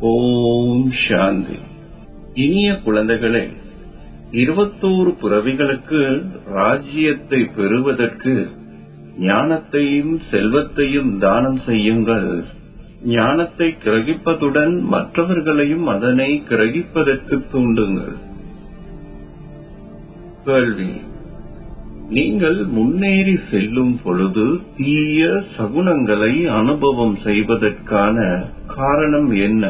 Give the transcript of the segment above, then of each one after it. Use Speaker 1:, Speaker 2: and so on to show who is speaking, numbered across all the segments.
Speaker 1: ஓம் சாந்தி இனிய குழந்தைகளே இருபத்தோரு பிறவிகளுக்கு ராஜ்யத்தை பெறுவதற்கு ஞானத்தையும் செல்வத்தையும் தானம் செய்யுங்கள் ஞானத்தை கிரகிப்பதுடன் மற்றவர்களையும் அதனை கிரகிப்பதற்கு தூண்டுங்கள் கேள்வி நீங்கள் முன்னேறி செல்லும் பொழுது தீய சகுனங்களை அனுபவம் செய்வதற்கான காரணம் என்ன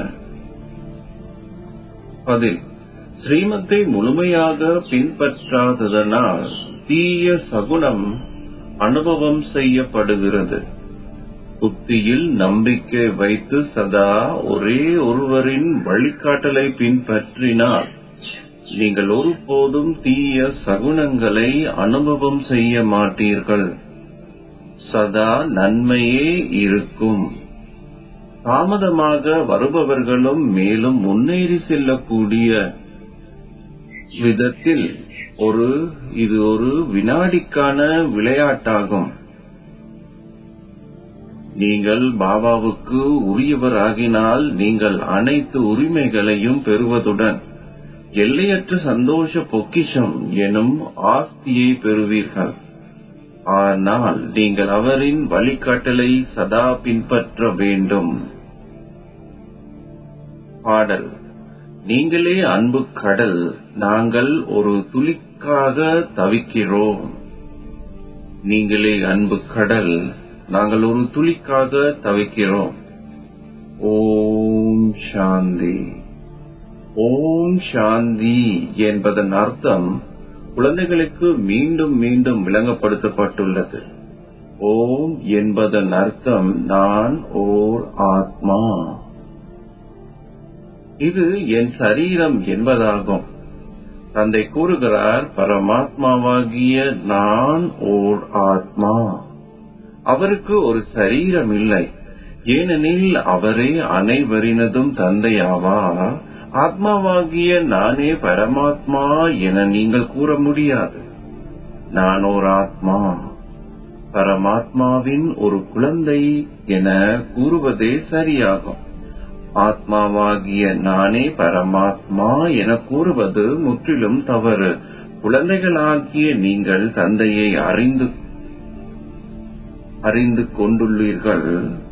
Speaker 1: பதில் ஸ்ரீமத்தை முழுமையாக பின்பற்றாததனால் தீய சகுனம் அனுபவம் செய்யப்படுகிறது புத்தியில் நம்பிக்கை வைத்து சதா ஒரே ஒருவரின் வழிகாட்டலை பின்பற்றினால் நீங்கள் ஒருபோதும் தீய சகுனங்களை அனுபவம் செய்ய மாட்டீர்கள் சதா நன்மையே இருக்கும் தாமதமாக வருபவர்களும் மேலும் முன்னேறி செல்லக்கூடிய விதத்தில் ஒரு இது ஒரு வினாடிக்கான விளையாட்டாகும் நீங்கள் பாபாவுக்கு உரியவராகினால் நீங்கள் அனைத்து உரிமைகளையும் பெறுவதுடன் எல்லையற்ற சந்தோஷ பொக்கிஷம் எனும் ஆஸ்தியை பெறுவீர்கள் ஆனால் நீங்கள் அவரின் வழிகாட்டலை சதா பின்பற்ற வேண்டும் பாடல் நீங்களே அன்பு கடல் நாங்கள் ஒரு துளிக்காக தவிக்கிறோம் நீங்களே அன்பு கடல் நாங்கள் ஒரு துளிக்காக தவிக்கிறோம் ஓம் சாந்தி ஓம் சாந்தி என்பதன் அர்த்தம் குழந்தைகளுக்கு மீண்டும் மீண்டும் விளங்கப்படுத்தப்பட்டுள்ளது ஓம் என்பதன் அர்த்தம் நான் ஓர் ஆத்மா இது என் சரீரம் என்பதாகும் தந்தை கூறுகிறார் பரமாத்மாவாகிய நான் ஓர் ஆத்மா அவருக்கு ஒரு சரீரம் இல்லை ஏனெனில் அவரே அனைவரினதும் தந்தையாவார் ஆத்மாவாகிய நானே பரமாத்மா என நீங்கள் கூற முடியாது நான் ஒரு ஆத்மா பரமாத்மாவின் ஒரு குழந்தை என கூறுவதே சரியாகும் ஆத்மாவாகிய நானே பரமாத்மா என கூறுவது முற்றிலும் தவறு குழந்தைகளாகிய நீங்கள் தந்தையை அறிந்து அறிந்து கொண்டுள்ளீர்கள்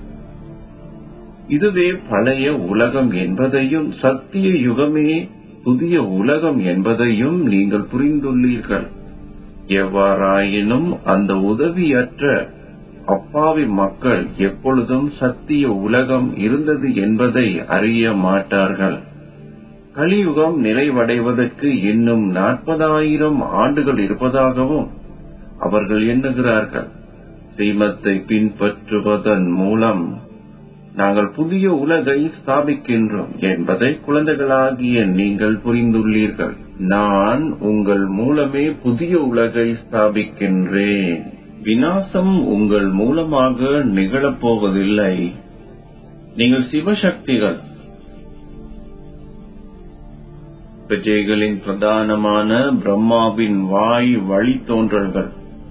Speaker 1: இதுவே பழைய உலகம் என்பதையும் சத்திய யுகமே புதிய உலகம் என்பதையும் நீங்கள் புரிந்துள்ளீர்கள் எவ்வாறாயினும் அந்த உதவியற்ற அப்பாவி மக்கள் எப்பொழுதும் சத்திய உலகம் இருந்தது என்பதை அறிய மாட்டார்கள் கலியுகம் நிறைவடைவதற்கு இன்னும் நாற்பதாயிரம் ஆண்டுகள் இருப்பதாகவும் அவர்கள் எண்ணுகிறார்கள் ஸ்ரீமத்தை பின்பற்றுவதன் மூலம் நாங்கள் புதிய உலகை ஸ்தாபிக்கின்றோம் என்பதை குழந்தைகளாகிய நீங்கள் புரிந்துள்ளீர்கள் நான் உங்கள் மூலமே புதிய உலகை ஸ்தாபிக்கின்றேன் வினாசம் உங்கள் மூலமாக நிகழப்போவதில்லை நீங்கள் சிவசக்திகள் பிரஜைகளின் பிரதானமான பிரம்மாவின் வாய் வழித்தோன்றல்கள்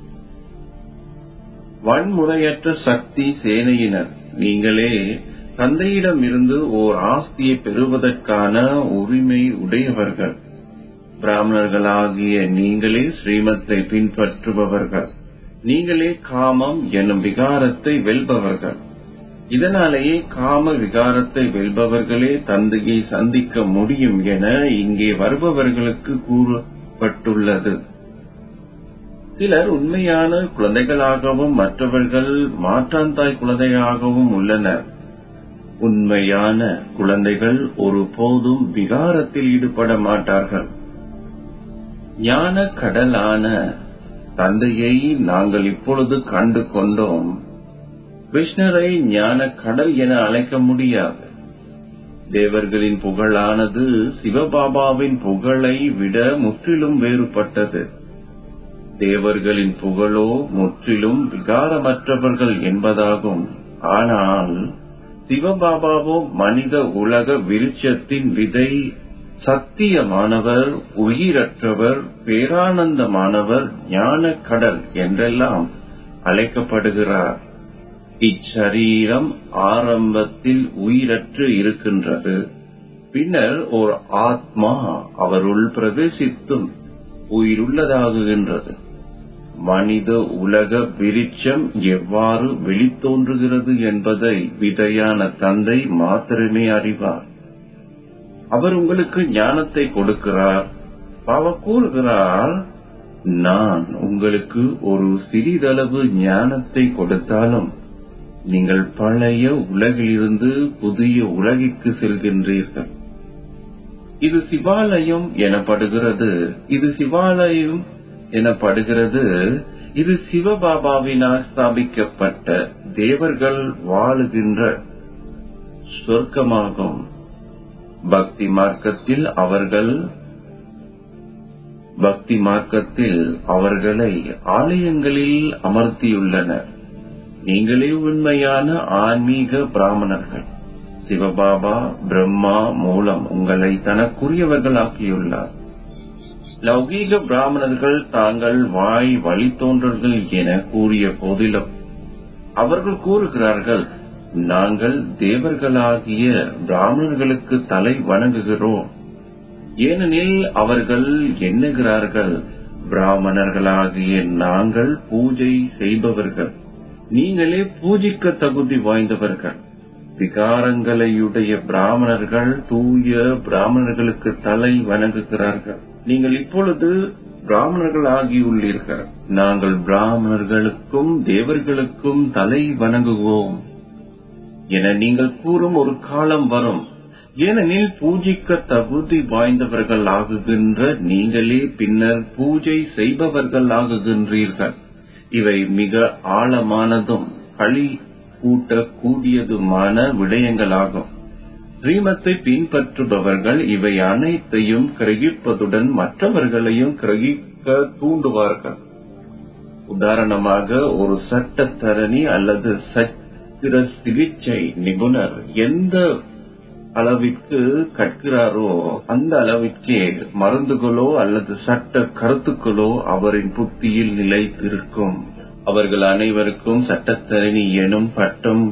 Speaker 1: வன்முறையற்ற சக்தி சேனையினர் நீங்களே தந்தையிடமிருந்து ஓர் ஆஸ்தியை பெறுவதற்கான உரிமை உடையவர்கள் பிராமணர்களாகிய நீங்களே ஸ்ரீமத்தை பின்பற்றுபவர்கள் நீங்களே காமம் எனும் விகாரத்தை வெல்பவர்கள் இதனாலேயே காம விகாரத்தை வெல்பவர்களே தந்தையை சந்திக்க முடியும் என இங்கே வருபவர்களுக்கு கூறப்பட்டுள்ளது சிலர் உண்மையான குழந்தைகளாகவும் மற்றவர்கள் மாற்றாந்தாய் குழந்தையாகவும் உள்ளனர் உண்மையான குழந்தைகள் ஒருபோதும் விகாரத்தில் ஈடுபட மாட்டார்கள் ஞான கடலான தந்தையை நாங்கள் இப்பொழுது கண்டு கொண்டோம் கிருஷ்ணரை ஞான கடல் என அழைக்க முடியாது தேவர்களின் புகழானது சிவபாபாவின் புகழை விட முற்றிலும் வேறுபட்டது தேவர்களின் புகழோ முற்றிலும் விகாரமற்றவர்கள் என்பதாகும் ஆனால் சிவபாபாவோ மனித உலக விருட்சத்தின் விதை சத்தியமானவர் உயிரற்றவர் பேரானந்தமானவர் ஞான கடல் என்றெல்லாம் அழைக்கப்படுகிறார் இச்சரீரம் ஆரம்பத்தில் உயிரற்று இருக்கின்றது பின்னர் ஒரு ஆத்மா அவருள் பிரவேசித்தும் உயிருள்ளதாகுகின்றது மனித உலக விருட்சம் எவ்வாறு வெளித்தோன்றுகிறது என்பதை விதையான தந்தை மாத்திரமே அறிவார் அவர் உங்களுக்கு ஞானத்தை கொடுக்கிறார் அவ கூறுகிறார் நான் உங்களுக்கு ஒரு சிறிதளவு ஞானத்தை கொடுத்தாலும் நீங்கள் பழைய உலகிலிருந்து புதிய உலகிற்கு செல்கின்றீர்கள் இது சிவாலயம் எனப்படுகிறது இது சிவாலயம் எனப்படுகிறது இது சிவபாபாவினால் ஸ்தாபிக்கப்பட்ட தேவர்கள் வாழுகின்ற சொர்க்கமாகும் பக்தி மார்க்கத்தில் அவர்கள் பக்தி மார்க்கத்தில் அவர்களை ஆலயங்களில் அமர்த்தியுள்ளனர் நீங்களே உண்மையான ஆன்மீக பிராமணர்கள் சிவபாபா பிரம்மா மூலம் உங்களை தனக்குரியவர்களாக்கியுள்ளார் லௌகீக பிராமணர்கள் தாங்கள் வாய் வழித்தோன்றர்கள் என கூறிய போதிலும் அவர்கள் கூறுகிறார்கள் நாங்கள் தேவர்களாகிய பிராமணர்களுக்கு தலை வணங்குகிறோம் ஏனெனில் அவர்கள் எண்ணுகிறார்கள் பிராமணர்களாகிய நாங்கள் பூஜை செய்பவர்கள் நீங்களே பூஜிக்க தகுதி வாய்ந்தவர்கள் விகாரங்களையுடைய பிராமணர்கள் தூய பிராமணர்களுக்கு தலை வணங்குகிறார்கள் நீங்கள் இப்பொழுது பிராமணர்கள் ஆகியுள்ளீர்கள் நாங்கள் பிராமணர்களுக்கும் தேவர்களுக்கும் தலை வணங்குவோம் என நீங்கள் கூறும் ஒரு காலம் வரும் ஏனெனில் பூஜிக்க தகுதி வாய்ந்தவர்கள் ஆகுகின்ற நீங்களே பின்னர் பூஜை செய்பவர்கள் ஆகுகின்றீர்கள் இவை மிக ஆழமானதும் களி கூட்டக்கூடியதுமான விடயங்களாகும் ஸ்ரீமத்தை பின்பற்றுபவர்கள் இவை அனைத்தையும் கிரகிப்பதுடன் மற்றவர்களையும் கிரகிக்க தூண்டுவார்கள் உதாரணமாக ஒரு சட்டத்தரணி அல்லது சத்திர சிகிச்சை நிபுணர் எந்த அளவிற்கு கற்கிறாரோ அந்த அளவிற்கே மருந்துகளோ அல்லது சட்ட கருத்துக்களோ அவரின் புத்தியில் நிலைத்திருக்கும் அவர்கள் அனைவருக்கும் சட்டத்தரணி எனும் பட்டம்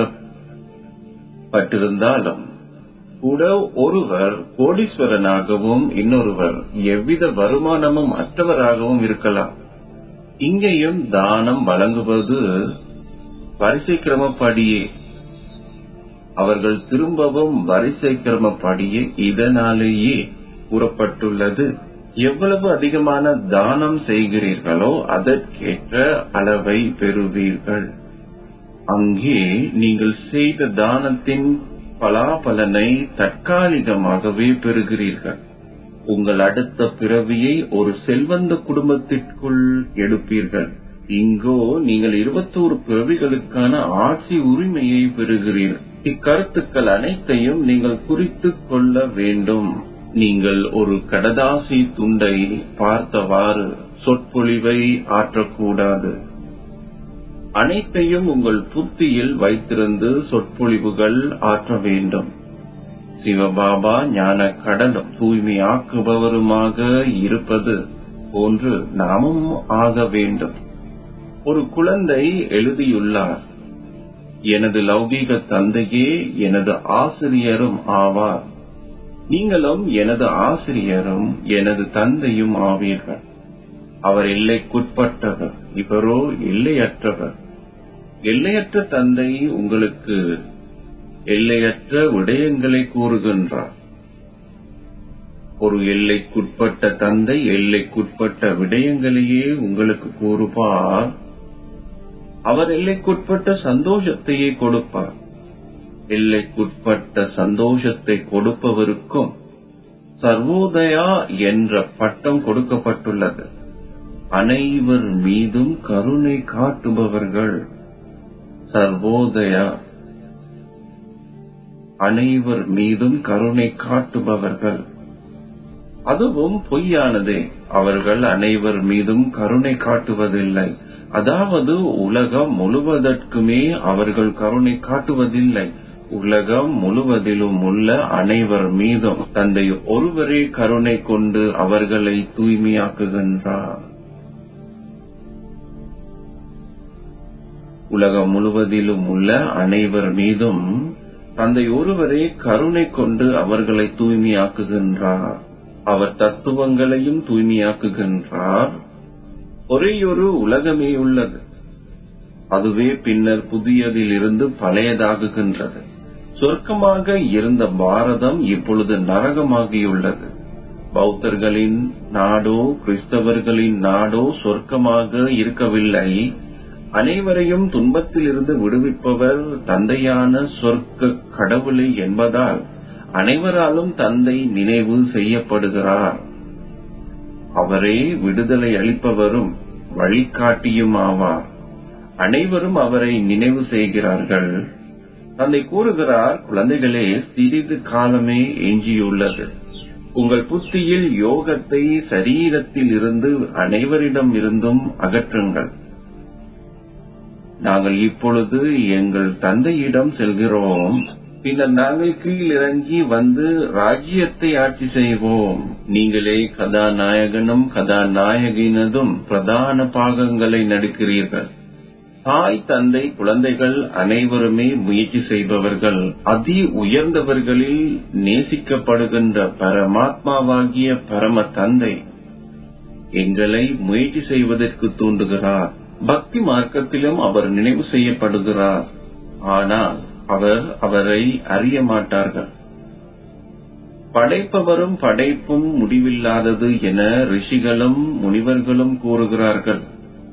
Speaker 1: வழங்கப்பட்டிருந்தாலும் கூட ஒருவர் கோடீஸ்வரனாகவும் இன்னொருவர் எவ்வித வருமானமும் அற்றவராகவும் இருக்கலாம் இங்கேயும் தானம் வழங்குவது வரிசை கிரமப்படியே அவர்கள் திரும்பவும் வரிசை கிரமப்படியே இதனாலேயே கூறப்பட்டுள்ளது எவ்வளவு அதிகமான தானம் செய்கிறீர்களோ அதற்கேற்ற அளவை பெறுவீர்கள் அங்கே நீங்கள் செய்த தானத்தின் பலாபலனை தற்காலிகமாகவே பெறுகிறீர்கள் உங்கள் அடுத்த பிறவியை ஒரு செல்வந்த குடும்பத்திற்குள் எடுப்பீர்கள் இங்கோ நீங்கள் இருபத்தோரு பிறவிகளுக்கான ஆட்சி உரிமையை பெறுகிறீர்கள் இக்கருத்துக்கள் அனைத்தையும் நீங்கள் குறித்துக் கொள்ள வேண்டும் நீங்கள் ஒரு கடதாசி துண்டை பார்த்தவாறு சொற்பொழிவை ஆற்றக்கூடாது அனைத்தையும் உங்கள் புத்தியில் வைத்திருந்து சொற்பொழிவுகள் ஆற்ற வேண்டும் சிவபாபா ஞான கடலும் தூய்மையாக்குபவருமாக இருப்பது போன்று நாமும் ஆக வேண்டும் ஒரு குழந்தை எழுதியுள்ளார் எனது லௌகீக தந்தையே எனது ஆசிரியரும் ஆவார் நீங்களும் எனது ஆசிரியரும் எனது தந்தையும் ஆவீர்கள் அவர் எல்லைக்குட்பட்டவர் இவரோ எல்லையற்றவர் எல்லையற்ற தந்தை உங்களுக்கு எல்லையற்ற விடயங்களை கூறுகின்றார் ஒரு எல்லைக்குட்பட்ட தந்தை எல்லைக்குட்பட்ட விடயங்களையே உங்களுக்கு கூறுவார் அவர் எல்லைக்குட்பட்ட சந்தோஷத்தையே கொடுப்பார் எல்லைக்குட்பட்ட சந்தோஷத்தை கொடுப்பவருக்கும் சர்வோதயா என்ற பட்டம் கொடுக்கப்பட்டுள்ளது அனைவர் மீதும் கருணை காட்டுபவர்கள் சர்வோதயா அனைவர் மீதும் கருணை காட்டுபவர்கள் அதுவும் பொய்யானதே அவர்கள் அனைவர் மீதும் கருணை காட்டுவதில்லை அதாவது உலகம் முழுவதற்குமே அவர்கள் கருணை காட்டுவதில்லை உலகம் முழுவதிலும் உள்ள அனைவர் மீதும் தந்தை ஒருவரே கருணை கொண்டு அவர்களை தூய்மையாக்குகின்றார் உலகம் முழுவதிலும் உள்ள அனைவர் மீதும் தந்தை ஒருவரே கருணை கொண்டு அவர்களை தூய்மையாக்குகின்றார் அவர் தத்துவங்களையும் தூய்மையாக்குகின்றார் ஒரேயொரு உலகமே உள்ளது அதுவே பின்னர் புதியதிலிருந்து பழையதாகுகின்றது சொர்க்கமாக இருந்த பாரதம் இப்பொழுது நரகமாகியுள்ளது பௌத்தர்களின் நாடோ கிறிஸ்தவர்களின் நாடோ சொர்க்கமாக இருக்கவில்லை அனைவரையும் துன்பத்திலிருந்து விடுவிப்பவர் தந்தையான சொர்க்க கடவுளை என்பதால் அனைவராலும் தந்தை நினைவு செய்யப்படுகிறார் அவரே விடுதலை அளிப்பவரும் வழிகாட்டியும் ஆவார் அனைவரும் அவரை நினைவு செய்கிறார்கள் தந்தை கூறுகிறார் குழந்தைகளே சிறிது காலமே எஞ்சியுள்ளது உங்கள் புத்தியில் யோகத்தை சரீரத்தில் இருந்து அனைவரிடம் இருந்தும் அகற்றுங்கள் நாங்கள் இப்பொழுது எங்கள் தந்தையிடம் செல்கிறோம் பின்னர் நாங்கள் கீழிறங்கி வந்து ராஜ்யத்தை ஆட்சி செய்வோம் நீங்களே கதாநாயகனும் கதாநாயகினதும் பிரதான பாகங்களை நடிக்கிறீர்கள் தாய் தந்தை குழந்தைகள் அனைவருமே முயற்சி செய்பவர்கள் அதி உயர்ந்தவர்களில் நேசிக்கப்படுகின்ற பரமாத்மாவாகிய பரம தந்தை எங்களை முயற்சி செய்வதற்கு தூண்டுகிறார் பக்தி மார்க்கத்திலும் அவர் நினைவு செய்யப்படுகிறார் ஆனால் அவர் அவரை அறிய மாட்டார்கள் படைப்பவரும் படைப்பும் முடிவில்லாதது என ரிஷிகளும் முனிவர்களும் கூறுகிறார்கள்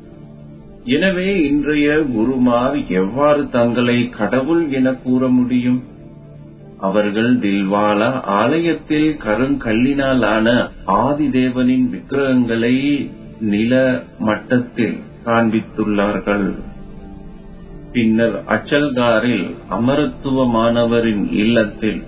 Speaker 1: எனவே இன்றைய குருமார் எவ்வாறு தங்களை கடவுள் என கூற முடியும் அவர்கள் தில்வாலா ஆலயத்தில் கருங்கல்லினால் ஆன ஆதிதேவனின் விக்கிரகங்களை நில மட்டத்தில் காண்பித்துள்ளார்கள் பின்னர் அச்சல்காரில் அமரத்துவமானவரின் இல்லத்தில்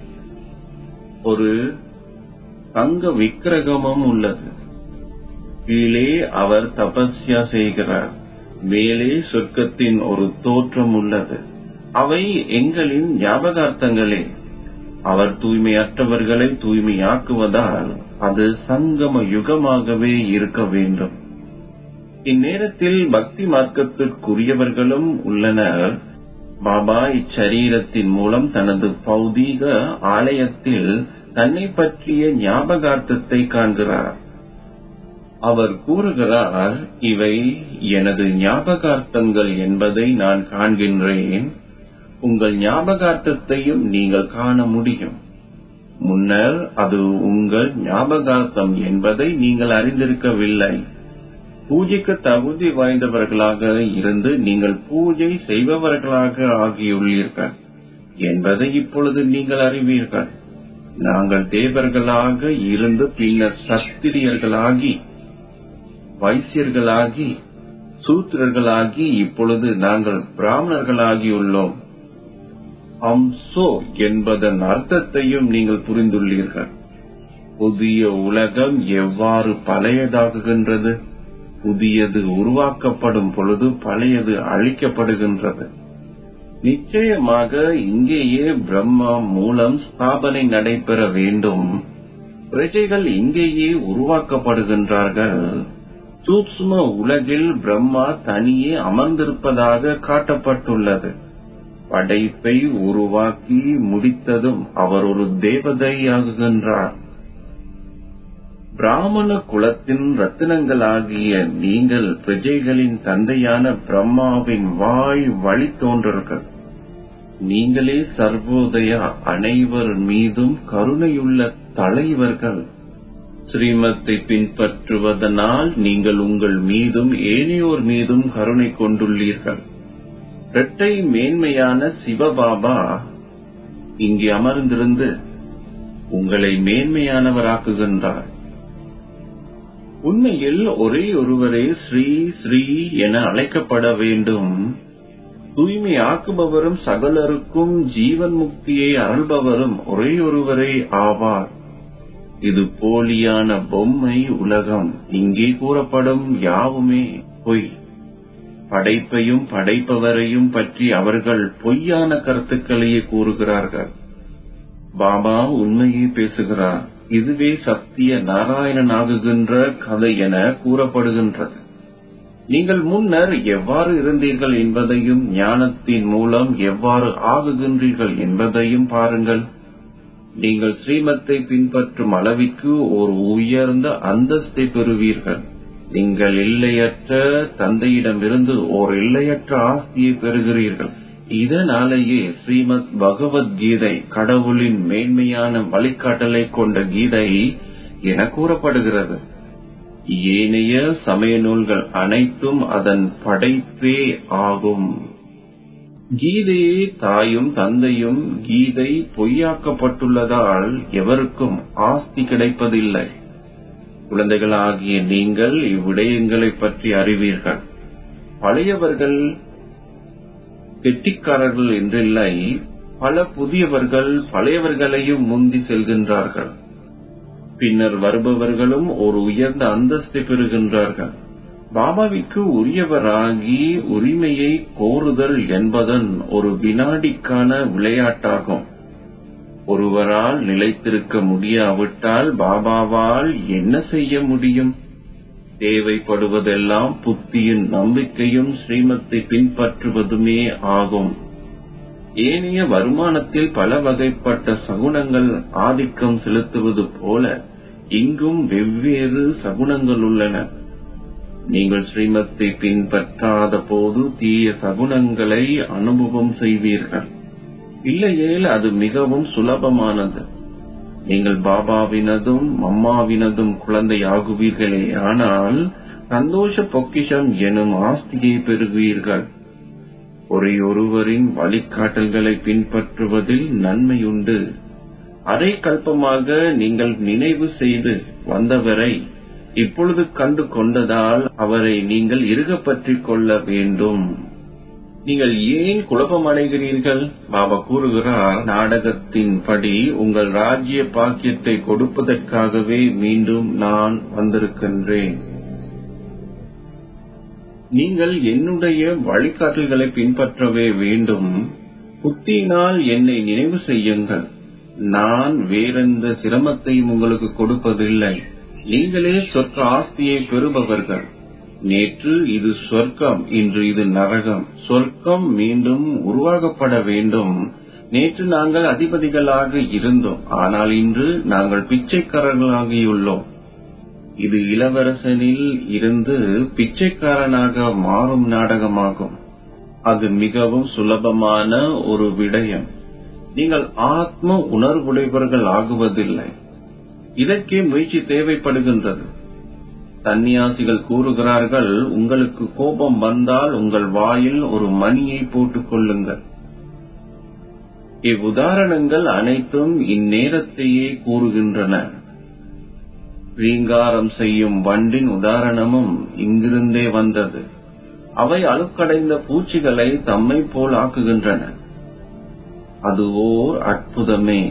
Speaker 1: ஒரு தங்க விக்கிரகமும் உள்ளது கீழே அவர் தபஸ்யா செய்கிறார் மேலே சொர்க்கத்தின் ஒரு தோற்றம் உள்ளது அவை எங்களின் ஞாபகார்த்தங்களே அவர் தூய்மையற்றவர்களை தூய்மையாக்குவதால் அது சங்கம யுகமாகவே இருக்க வேண்டும் இந்நேரத்தில் பக்தி மார்க்கத்திற்குரியவர்களும் உள்ளனர் பாபா இச்சரீரத்தின் மூலம் தனது பௌதீக ஆலயத்தில் தன்னை பற்றிய ஞாபகார்த்தத்தை காண்கிறார் அவர் கூறுகிறார் இவை எனது ஞாபகார்த்தங்கள் என்பதை நான் காண்கின்றேன் உங்கள் ஞாபகார்த்தத்தையும் நீங்கள் காண முடியும் முன்னர் அது உங்கள் ஞாபகார்த்தம் என்பதை நீங்கள் அறிந்திருக்கவில்லை பூஜைக்கு தகுதி வாய்ந்தவர்களாக இருந்து நீங்கள் பூஜை செய்பவர்களாக ஆகியுள்ளீர்கள் என்பதை இப்பொழுது நீங்கள் அறிவீர்கள் நாங்கள் தேவர்களாக இருந்து பின்னர் சத்திரியர்களாகி வைசியர்களாகி சூத்திரர்களாகி இப்பொழுது நாங்கள் பிராமணர்களாகியுள்ளோம் அம்சோ என்பதன் அர்த்தத்தையும் நீங்கள் புரிந்துள்ளீர்கள் புதிய உலகம் எவ்வாறு பழையதாகுகின்றது புதியது உருவாக்கப்படும் பொழுது பழையது அழிக்கப்படுகின்றது நிச்சயமாக இங்கேயே பிரம்மா மூலம் ஸ்தாபனை நடைபெற வேண்டும் பிரஜைகள் இங்கேயே உருவாக்கப்படுகின்றார்கள் சூக்ஷ்ம உலகில் பிரம்மா தனியே அமர்ந்திருப்பதாக காட்டப்பட்டுள்ளது படைப்பை உருவாக்கி முடித்ததும் அவர் ஒரு தேவதையாகுகின்றார் பிராமண குலத்தின் ரத்தினங்களாகிய நீங்கள் பிரஜைகளின் தந்தையான பிரம்மாவின் வாய் வழித்தோன்றர்கள் நீங்களே சர்வோதயா அனைவர் மீதும் கருணையுள்ள தலைவர்கள் ஸ்ரீமத்தை பின்பற்றுவதனால் நீங்கள் உங்கள் மீதும் ஏனையோர் மீதும் கருணை கொண்டுள்ளீர்கள் இரட்டை மேன்மையான சிவபாபா இங்கே அமர்ந்திருந்து உங்களை மேன்மையானவராக்குகின்றார் உண்மையில் ஒரே ஒருவரே ஸ்ரீ ஸ்ரீ என அழைக்கப்பட வேண்டும் தூய்மை ஆக்குபவரும் சகலருக்கும் ஜீவன் முக்தியை அருள்பவரும் ஒரே ஒருவரே ஆவார் இது போலியான பொம்மை உலகம் இங்கே கூறப்படும் யாவுமே பொய் படைப்பையும் படைப்பவரையும் பற்றி அவர்கள் பொய்யான கருத்துக்களையே கூறுகிறார்கள் பாபா உண்மையை பேசுகிறார் இதுவே சத்திய நாராயணனாகுகின்ற கதை என கூறப்படுகின்றது நீங்கள் முன்னர் எவ்வாறு இருந்தீர்கள் என்பதையும் ஞானத்தின் மூலம் எவ்வாறு ஆகுகின்றீர்கள் என்பதையும் பாருங்கள் நீங்கள் ஸ்ரீமத்தை பின்பற்றும் அளவிற்கு ஒரு உயர்ந்த அந்தஸ்தை பெறுவீர்கள் நீங்கள் எல்லையற்ற தந்தையிடமிருந்து ஒரு எல்லையற்ற ஆஸ்தியை பெறுகிறீர்கள் இதனாலேயே ஸ்ரீமத் பகவத்கீதை கடவுளின் மேன்மையான வழிகாட்டலை கொண்ட கீதை என கூறப்படுகிறது ஏனைய சமய நூல்கள் அனைத்தும் அதன் படைப்பே ஆகும் கீதையே தாயும் தந்தையும் கீதை பொய்யாக்கப்பட்டுள்ளதால் எவருக்கும் ஆஸ்தி கிடைப்பதில்லை குழந்தைகளாகிய நீங்கள் இவ்விடயங்களை பற்றி அறிவீர்கள் பழையவர்கள் கெட்டிக்காரர்கள் என்றில்லை பல புதியவர்கள் பழையவர்களையும் முந்தி செல்கின்றார்கள் பின்னர் வருபவர்களும் ஒரு உயர்ந்த அந்தஸ்தை பெறுகின்றார்கள் பாபாவிற்கு உரியவராகி உரிமையை கோருதல் என்பதன் ஒரு வினாடிக்கான விளையாட்டாகும் ஒருவரால் நிலைத்திருக்க முடியாவிட்டால் பாபாவால் என்ன செய்ய முடியும் தேவைப்படுவதெல்லாம் புத்தியின் நம்பிக்கையும் ஸ்ரீமத்தை பின்பற்றுவதுமே ஆகும் ஏனைய வருமானத்தில் பல வகைப்பட்ட சகுனங்கள் ஆதிக்கம் செலுத்துவது போல இங்கும் வெவ்வேறு சகுனங்கள் உள்ளன நீங்கள் ஸ்ரீமத்தை பின்பற்றாத போது தீய சகுனங்களை அனுபவம் செய்வீர்கள் இல்லையேல் அது மிகவும் சுலபமானது நீங்கள் பாபாவினதும் அம்மாவினதும் குழந்தை ஆகுவீர்களே ஆனால் சந்தோஷ பொக்கிஷம் எனும் ஆஸ்தியை பெறுவீர்கள் ஒரே ஒருவரின் வழிகாட்டல்களை பின்பற்றுவதில் நன்மையுண்டு அரை கல்பமாக நீங்கள் நினைவு செய்து வந்தவரை இப்பொழுது கண்டு கொண்டதால் அவரை நீங்கள் இருக பற்றிக் கொள்ள வேண்டும் நீங்கள் ஏன் குழப்பமடைகிறீர்கள் பாபா கூறுகிறார் நாடகத்தின் படி உங்கள் ராஜ்ய பாக்கியத்தை கொடுப்பதற்காகவே மீண்டும் நான் வந்திருக்கின்றேன் நீங்கள் என்னுடைய வழிகாட்டல்களை பின்பற்றவே வேண்டும் புத்தியினால் என்னை நினைவு செய்யுங்கள் நான் வேறெந்த சிரமத்தையும் உங்களுக்கு கொடுப்பதில்லை நீங்களே சொர்க்க ஆஸ்தியை பெறுபவர்கள் நேற்று இது சொர்க்கம் இன்று இது நரகம் சொர்க்கம் மீண்டும் உருவாக்கப்பட வேண்டும் நேற்று நாங்கள் அதிபதிகளாக இருந்தோம் ஆனால் இன்று நாங்கள் பிச்சைக்காரர்களாகியுள்ளோம் இது இளவரசனில் இருந்து பிச்சைக்காரனாக மாறும் நாடகமாகும் அது மிகவும் சுலபமான ஒரு விடயம் நீங்கள் ஆத்ம உணர்வுடையவர்கள் ஆகுவதில்லை இதற்கே முயற்சி தேவைப்படுகின்றது சந்நியாசிகள் கூறுகிறார்கள் உங்களுக்கு கோபம் வந்தால் உங்கள் வாயில் ஒரு மணியை போட்டுக் கொள்ளுங்கள் இவ்வுதாரணங்கள் அனைத்தும் இந்நேரத்தையே கூறுகின்றன ரீங்காரம் செய்யும் வண்டின் உதாரணமும் இங்கிருந்தே வந்தது அவை அழுக்கடைந்த பூச்சிகளை தம்மை போல் ஆக்குகின்றன அது ஓர் அற்புதமே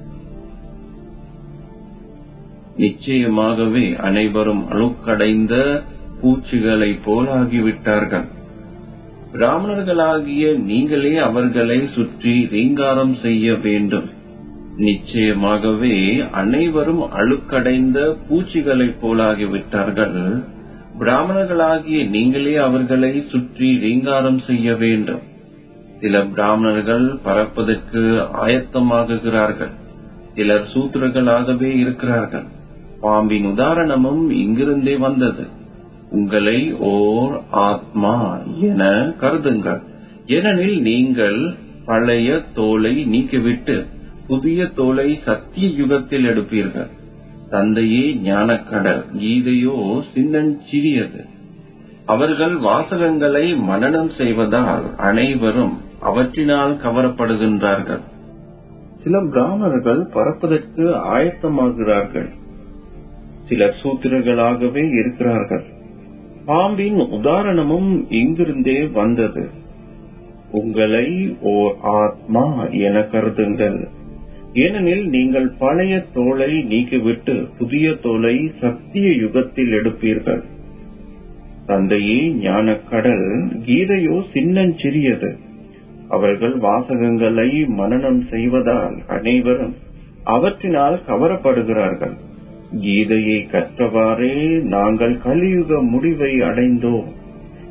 Speaker 1: நிச்சயமாகவே அனைவரும் அழுக்கடைந்த பூச்சிகளைப் போல் ஆகிவிட்டார்கள் பிராமணர்களாகிய நீங்களே அவர்களை சுற்றி ரீங்காரம் செய்ய வேண்டும் நிச்சயமாகவே அனைவரும் அழுக்கடைந்த பூச்சிகளைப் போலாகிவிட்டார்கள் பிராமணர்களாகிய நீங்களே அவர்களை சுற்றி ரீங்காரம் செய்ய வேண்டும் சில பிராமணர்கள் பறப்பதற்கு ஆயத்தமாகுகிறார்கள் சிலர் சூத்திரர்களாகவே இருக்கிறார்கள் பாம்பின் உதாரணமும் இங்கிருந்தே வந்தது உங்களை ஓர் ஆத்மா என கருதுங்கள் ஏனெனில் நீங்கள் பழைய தோலை நீக்கிவிட்டு புதிய தோலை சத்திய யுகத்தில் எடுப்பீர்கள் தந்தையே ஞானக்கடல் கீதையோ சின்னஞ்சிறியது அவர்கள் வாசகங்களை மனனம் செய்வதால் அனைவரும் அவற்றினால் கவரப்படுகின்றார்கள் சில பிராமணர்கள் பறப்பதற்கு ஆயத்தமாகிறார்கள் சிலர் சூத்திரர்களாகவே இருக்கிறார்கள் பாம்பின் உதாரணமும் இங்கிருந்தே வந்தது உங்களை ஓர் ஆத்மா என கருதுங்கள் ஏனெனில் நீங்கள் பழைய தோலை நீக்கிவிட்டு புதிய தோலை சத்திய யுகத்தில் எடுப்பீர்கள் தந்தையே ஞானக்கடல் கீதையோ சின்னஞ்சிறியது அவர்கள் வாசகங்களை மனனம் செய்வதால் அனைவரும் அவற்றினால் கவரப்படுகிறார்கள் கீதையை கற்றவாறே நாங்கள் கலியுக முடிவை அடைந்தோம்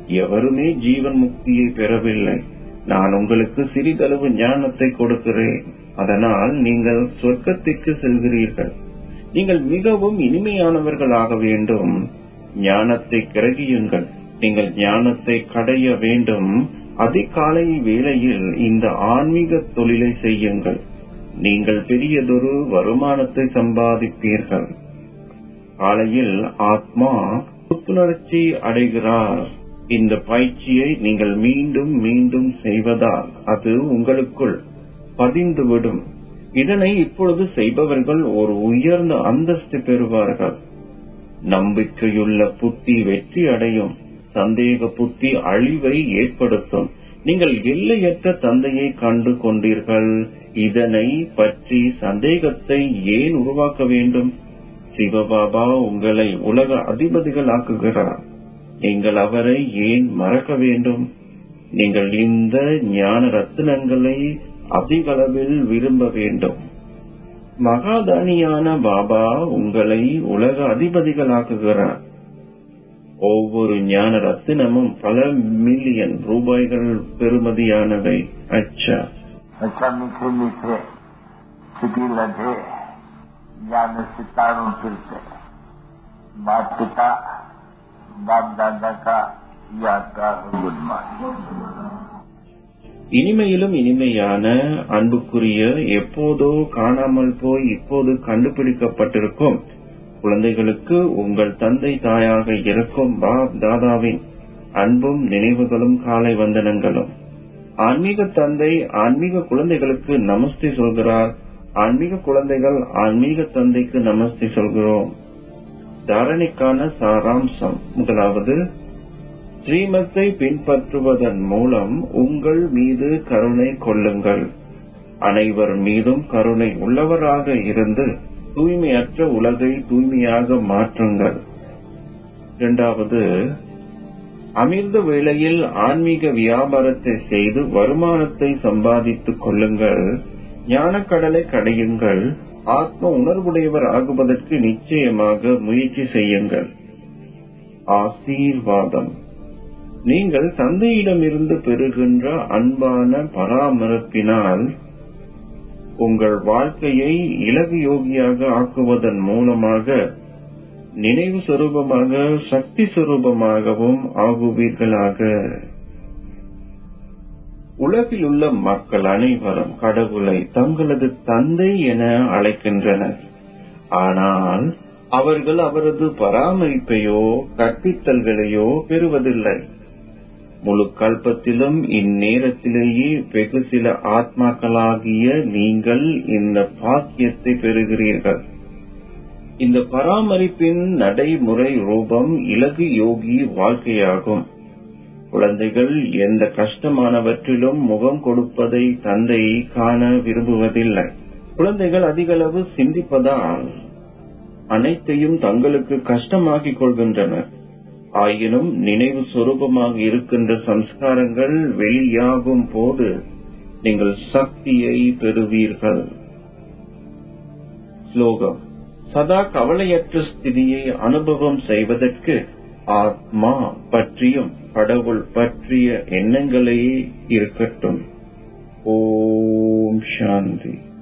Speaker 1: எவருமே ஜீவன் முக்தியை பெறவில்லை நான் உங்களுக்கு சிறிதளவு ஞானத்தை கொடுக்கிறேன் அதனால் நீங்கள் சொர்க்கத்திற்கு செல்கிறீர்கள் நீங்கள் மிகவும் இனிமையானவர்களாக வேண்டும் ஞானத்தை கிரகியுங்கள் நீங்கள் ஞானத்தை கடைய வேண்டும் அதிகாலை வேளையில் இந்த ஆன்மீக தொழிலை செய்யுங்கள் நீங்கள் பெரியதொரு வருமானத்தை சம்பாதிப்பீர்கள் காலையில் ஆத்மா புத்துணர்ச்சி அடைகிறார் இந்த பயிற்சியை நீங்கள் மீண்டும் மீண்டும் செய்வதால் அது உங்களுக்குள் பதிந்துவிடும் இதனை இப்பொழுது செய்பவர்கள் ஒரு உயர்ந்த அந்தஸ்து பெறுவார்கள் நம்பிக்கையுள்ள புத்தி வெற்றி அடையும் சந்தேக புத்தி அழிவை ஏற்படுத்தும் நீங்கள் எல்லையற்ற தந்தையை கண்டு கொண்டீர்கள் இதனை பற்றி சந்தேகத்தை ஏன் உருவாக்க வேண்டும் சிவபாபா உங்களை உலக அதிபதிகள் ஆக்குகிறார் நீங்கள் அவரை ஏன் மறக்க வேண்டும் நீங்கள் இந்த ஞான ரத்தினங்களை அதிகளவில் விரும்ப வேண்டும் மகாதானியான பாபா உங்களை உலக அதிபதிகளாக்குகிறார் ஒவ்வொரு ஞான ரத்தினமும் பல மில்லியன் ரூபாய்கள் பெறுமதியானவை அச்சா
Speaker 2: अच्छा मीठे मीठे सिटी लगे ज्ञान सितारों फिरते माता पिता बाप दादा का याद का गुड मॉर्निंग
Speaker 1: இனிமையிலும் இனிமையான அன்புக்குரிய எப்போதோ காணாமல் போய் இப்போது கண்டுபிடிக்கப்பட்டிருக்கும் குழந்தைகளுக்கு உங்கள் தந்தை தாயாக இருக்கும் பாப் தாதாவின் அன்பும் நினைவுகளும் காலை வந்தனங்களும் ஆன்மீக தந்தை ஆன்மீக குழந்தைகளுக்கு நமஸ்தே சொல்கிறார் ஆன்மீக குழந்தைகள் ஆன்மீக தந்தைக்கு நமஸ்தே சொல்கிறோம் தாரணைக்கான சாராம்சம் முதலாவது ஸ்ரீமத்தை பின்பற்றுவதன் மூலம் உங்கள் மீது கருணை கொள்ளுங்கள் அனைவர் மீதும் கருணை உள்ளவராக இருந்து தூய்மையற்ற உலகை தூய்மையாக மாற்றுங்கள் இரண்டாவது அமிர்த வேளையில் ஆன்மீக வியாபாரத்தை செய்து வருமானத்தை சம்பாதித்துக் கொள்ளுங்கள் ஞானக்கடலை கடையுங்கள் ஆத்ம உணர்வுடையவர் ஆகுவதற்கு நிச்சயமாக முயற்சி செய்யுங்கள் ஆசீர்வாதம் நீங்கள் தந்தையிடமிருந்து பெறுகின்ற அன்பான பராமரிப்பினால் உங்கள் வாழ்க்கையை இலகு யோகியாக ஆக்குவதன் மூலமாக நினைவு சுரூபமாக சக்தி சுரூபமாகவும் ஆகுவீர்களாக உலகில் உள்ள மக்கள் அனைவரும் கடவுளை தங்களது தந்தை என அழைக்கின்றனர் ஆனால் அவர்கள் அவரது பராமரிப்பையோ கற்பித்தல்களையோ பெறுவதில்லை முழு கல்பத்திலும் இந்நேரத்திலேயே வெகு சில ஆத்மாக்களாகிய நீங்கள் இந்த பாக்கியத்தை பெறுகிறீர்கள் இந்த பராமரிப்பின் நடைமுறை ரூபம் இலகு யோகி வாழ்க்கையாகும் குழந்தைகள் எந்த கஷ்டமானவற்றிலும் முகம் கொடுப்பதை தந்தை காண விரும்புவதில்லை குழந்தைகள் அதிகளவு சிந்திப்பதால் அனைத்தையும் தங்களுக்கு கஷ்டமாக்கிக் கொள்கின்றனர் ஆயினும் நினைவு சொரூபமாக இருக்கின்ற சம்ஸ்காரங்கள் வெளியாகும் போது நீங்கள் சக்தியை பெறுவீர்கள் ஸ்லோகம் சதா கவலையற்ற ஸ்திதியை அனுபவம் செய்வதற்கு ஆத்மா பற்றியும் கடவுள் பற்றிய எண்ணங்களே இருக்கட்டும் ஓம் சாந்தி